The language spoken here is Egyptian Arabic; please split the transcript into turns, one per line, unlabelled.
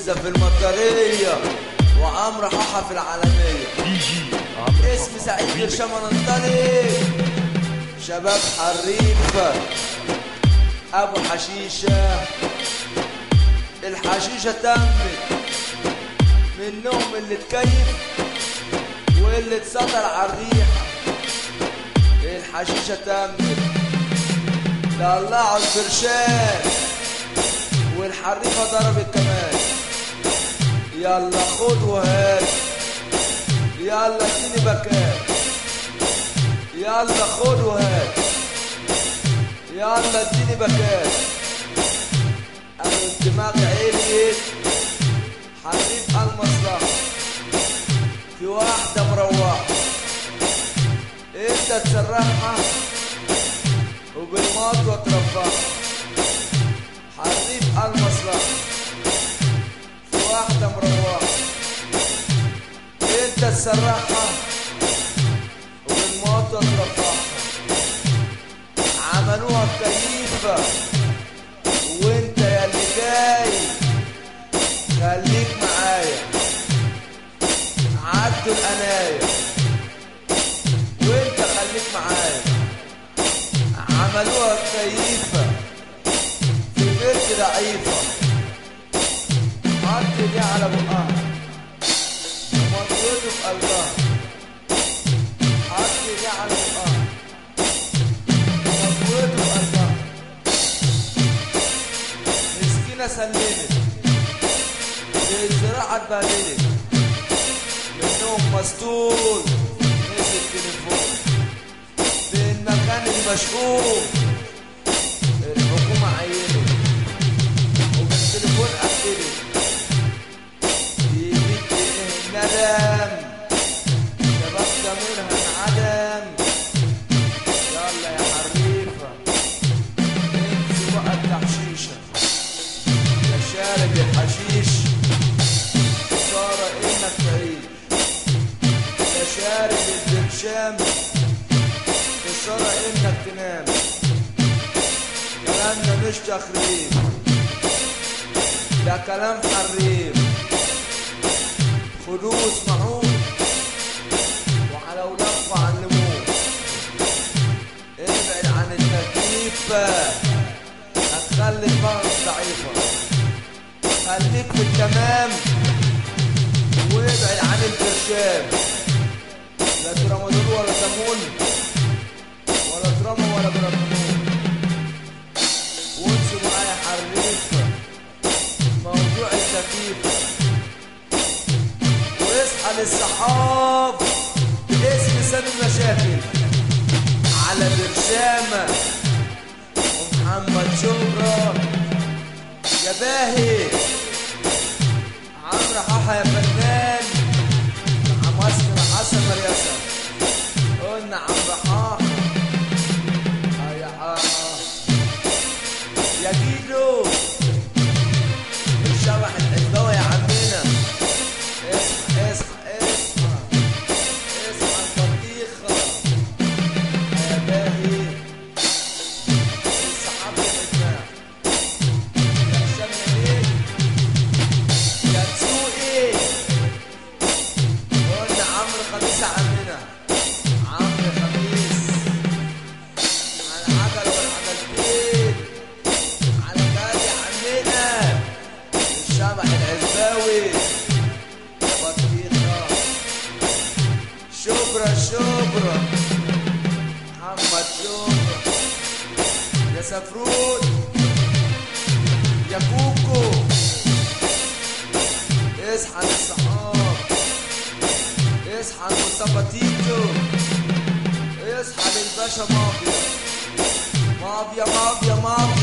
لسه في المطرية وعمرو حاحة في العالمية
دي جي عمرو
اسم
حاحة.
سعيد
ريميكس.
هشام ننطلق شباب حريفة ابو حشيشة الحشيشة تمت منهم اللي اتكيف واللي اتسطر على الريحة الحشيشة تمت طلعوا الفرشان والحريفة ضربت كمان يلا خد وهات يلا اديني بكات يلا خد وهات يلا اديني بكات انا الدماغ عيني حريف المصلحة في واحدة مروحة انت تسرحها وبالمطوة ترفعها حريف المصلحة في واحدة مروحة انت تسرحها وبالمطوة ترفعها عملوها بكيفة وانت يا اللي جاي خليك معايا عدوا القناية وانت خليك معايا عملوها بكيفة في بنت ضعيفة حط دي على بقها ومضغوطه في قلبها حط دي على بقها ومضغوطه في قلبها مسكينة سلمت الزراعة اتبهدلت منهم مسطول مسك تليفون في المكان المشؤوم الحكومة عينت وبالتليفون قفلت يجيب ايه الندم شباب ضميرها انعدم يلا يا حريفة انسوا بقى التحشيشة يا شارب الحشيش خسارة انك تعيش يا شارب البرشام خسارة انك تنام كلامنا مش تخريب ده كلام حريف خدوه واسمعوه وعلى ولادكم علموه ابعد عن التكليف هتخلي دماغك ضعيفة خليك في التمام وابعد عن البرشام لا ترامادول ولا تمون ولا تراما ولا برامون وانسوا معايا حريفة موضوع التكييف واصحى للصحاب باسم سامي المشاكل على برشامة ومحمد شبرا يا باهي عمرو حاحة يا فنان مع مصر حسن مريسة قلنا عمرو حاحة آه يا حاحة يا جيلو الشبح الحلباوي يا عمنا اصحى اصحى اصحى اصحى البطيخة يا باهي السحاب الحلباوي يا هشام يا ليل يا تسوقي قلنا عمرو خميس يا عمنا عمرو خميس على العجل والعجلتين على جاد يا عمنا الشبح العزباوي بطيخة شبرا شبرا محمد شبرا يا سفرود يا كوكو اصحى للصحاب اصحى لمصطفى تيتو اصحى للباشا مافيا مافيا مافيا مافيا